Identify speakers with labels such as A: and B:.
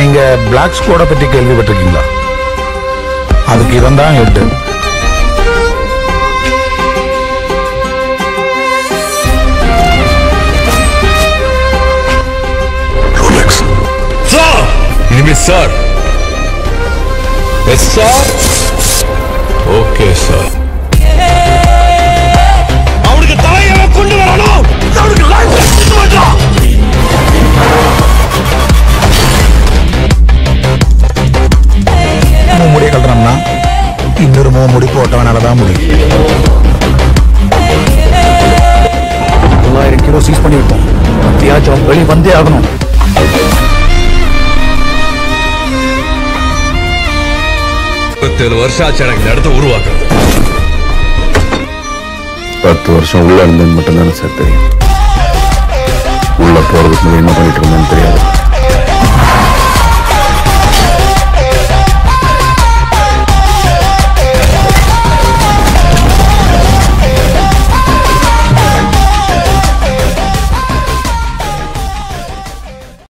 A: நீங்க பிளாக் ஸ்குவாட பத்தி கேள்விப்பட்டிருக்கீங்களா அதுக்கு இவன் தான் ஹெட்
B: சார் இனிமே sir yes sir okay sir அவனுக்கு தலையை கொண்டு வரணும் அவனுக்கு லைசன்ஸ் கொண்டு வரணும்
A: மூணு முடி கட்டுறோம்னா இன்னொரு மூணு முடி போட்டவனால தான் முடியும்
C: தொள்ளாயிரம் கிலோ சீஸ் பண்ணிவிட்டோம் எப்படியாச்சும் வெளியே வந்தே ஆகணும்
B: முப்பத்தேழு வருஷம் ஆச்சு எனக்கு இந்த இடத்த உருவாக்குறது
D: பத்து வருஷம் உள்ள இருந்தது மட்டும்தானே சார் தெரியும் உள்ள போறதுக்கு முன்னாடி என்ன பண்ணிட்டு இருந்தேன்னு